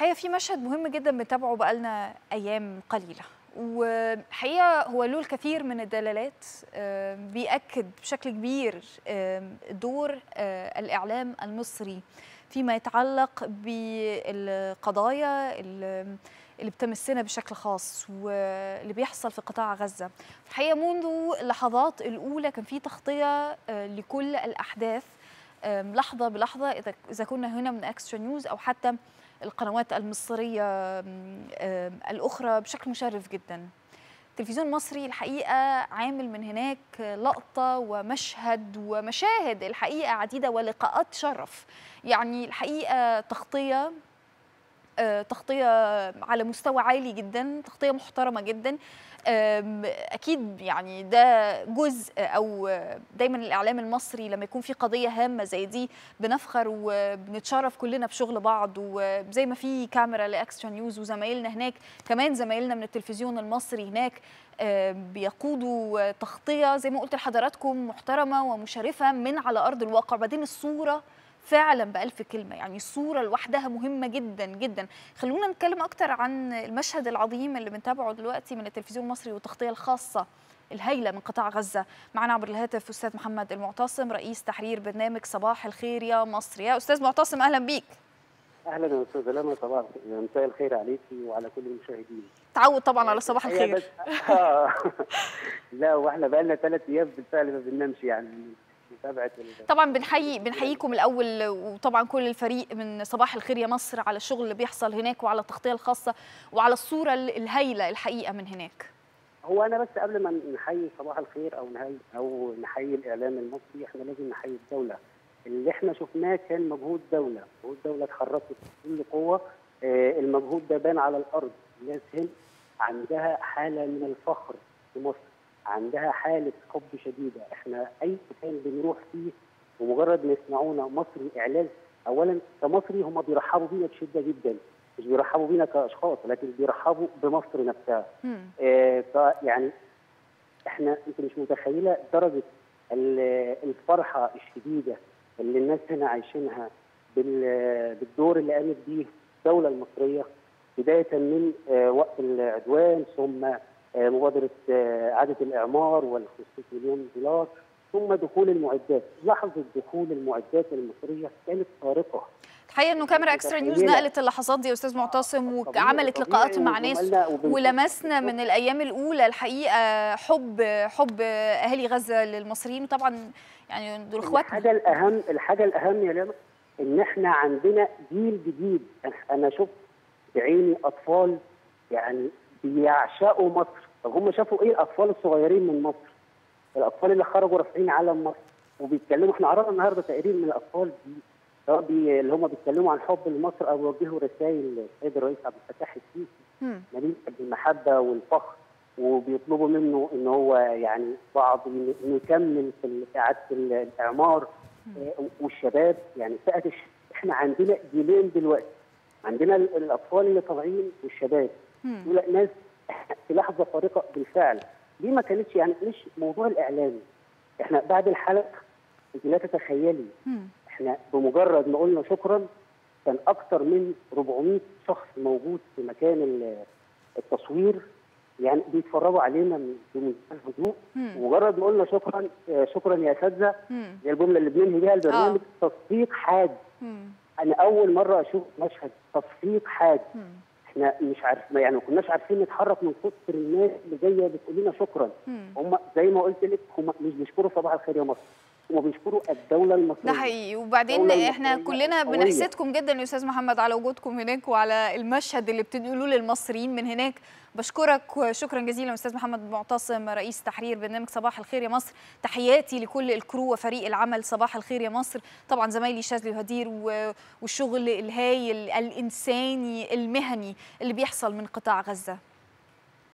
الحقيقه في مشهد مهم جدا بنتابعه بقالنا ايام قليله وحقيقه هو له الكثير من الدلالات بيأكد بشكل كبير دور الاعلام المصري فيما يتعلق بالقضايا اللي بتمسنا بشكل خاص واللي بيحصل في قطاع غزه الحقيقه منذ اللحظات الاولى كان في تغطيه لكل الاحداث لحظه بلحظه اذا اذا كنا هنا من اكسترا نيوز او حتى القنوات المصريه الاخرى بشكل مشرف جدا التلفزيون المصري الحقيقه عامل من هناك لقطه ومشهد ومشاهد الحقيقه عديده ولقاءات شرف يعني الحقيقه تغطيه تغطيه على مستوى عالي جدا تغطيه محترمه جدا اكيد يعني ده جزء او دايما الاعلام المصري لما يكون في قضيه هامه زي دي بنفخر وبنتشرف كلنا بشغل بعض وزي ما في كاميرا لاكسترا نيوز وزمايلنا هناك كمان زمايلنا من التلفزيون المصري هناك بيقودوا تغطيه زي ما قلت لحضراتكم محترمه ومشرفه من على ارض الواقع بعدين الصوره فعلا بألف كلمة يعني الصورة لوحدها مهمة جدا جدا خلونا نتكلم أكتر عن المشهد العظيم اللي بنتابعه دلوقتي من التلفزيون المصري والتغطية الخاصة الهائلة من قطاع غزة معنا عبر الهاتف أستاذ محمد المعتصم رئيس تحرير برنامج صباح الخير يا مصر يا أستاذ معتصم أهلا بيك اهلا يا استاذ لما صباح مساء الخير عليكي وعلى كل المشاهدين تعود طبعا على صباح الخير بس آه. لا واحنا بقى لنا ثلاث ايام بالفعل ما بننامش يعني متابعه طبعا بنحيي بنحييكم الاول وطبعا كل الفريق من صباح الخير يا مصر على الشغل اللي بيحصل هناك وعلى التغطيه الخاصه وعلى الصوره الهائله الحقيقه من هناك هو انا بس قبل ما نحيي صباح الخير او نحيي او نحيي الاعلام المصري احنا لازم نحيي الدوله اللي احنا شفناه كان مجهود دوله مجهود دوله اتحركت بكل قوه آه المجهود ده بان على الارض الناس هنا عندها حاله من الفخر في مصر عندها حاله حب شديده احنا اي مكان بنروح فيه ومجرد ما يسمعونا مصري اعلان اولا كمصري هم بيرحبوا بينا بشده جدا مش بيرحبوا بينا كاشخاص لكن بيرحبوا بمصر نفسها آه يعني احنا انت مش متخيله درجه الفرحه الشديده اللي الناس هنا عايشينها بالدور اللي قامت بيه الدوله المصريه بدايه من آه وقت العدوان ثم آه مبادره آه اعاده الاعمار وال 500 مليون دولار ثم دخول المعدات لحظه دخول المعدات المصريه كانت فارقه الحقيقه انه كاميرا اكسترا نيوز نقلت اللحظات دي يا استاذ معتصم وعملت لقاءات مع ناس ولمسنا من الايام الاولى الحقيقه حب حب اهالي غزه للمصريين وطبعا يعني دول اخواتنا الحاجه الاهم الحاجه الاهم يا لما ان احنا عندنا جيل جديد انا شفت بعيني اطفال يعني بيعشقوا مصر طب هم شافوا ايه الاطفال الصغيرين من مصر الاطفال اللي خرجوا رافعين علم مصر وبيتكلموا احنا عرضنا النهارده تقرير من الاطفال دي سواء اللي هم بيتكلموا عن حب لمصر او يوجهوا رسائل للسيد الرئيس عبد الفتاح السيسي مليئه بالمحبه والفخر وبيطلبوا منه ان هو يعني بعض انه يكمل في اعاده الاعمار والشباب يعني فئه احنا عندنا جيلين دلوقتي عندنا الاطفال اللي طالعين والشباب دول ناس في لحظه فارقه بالفعل دي ما كانتش يعني مش موضوع الاعلام احنا بعد الحلقه انت لا تتخيلي احنا بمجرد ما قلنا شكرا كان اكثر من 400 شخص موجود في مكان التصوير يعني بيتفرجوا علينا بمنتهى الهدوء ومجرد ما قلنا شكرا شكرا يا اساتذه هي الجمله اللي بننهي بيها البرنامج تصفيق حاد انا اول مره اشوف مشهد تصفيق حاد احنا مش عارف يعني ما كناش عارفين نتحرك من كتر الناس اللي جايه بتقول لنا شكرا هم زي ما قلت لك هم مش بيشكروا صباح الخير يا مصر هم بيشكروا الدوله المصريه ده حقيقي وبعدين احنا كلنا بنحسدكم جدا يا استاذ محمد على وجودكم هناك وعلى المشهد اللي بتنقلوه للمصريين من هناك بشكرك وشكرا جزيلا استاذ محمد معتصم رئيس تحرير برنامج صباح الخير يا مصر تحياتي لكل الكرو وفريق العمل صباح الخير يا مصر طبعا زمايلي شاذلي وهدير والشغل الهايل الانساني المهني اللي بيحصل من قطاع غزه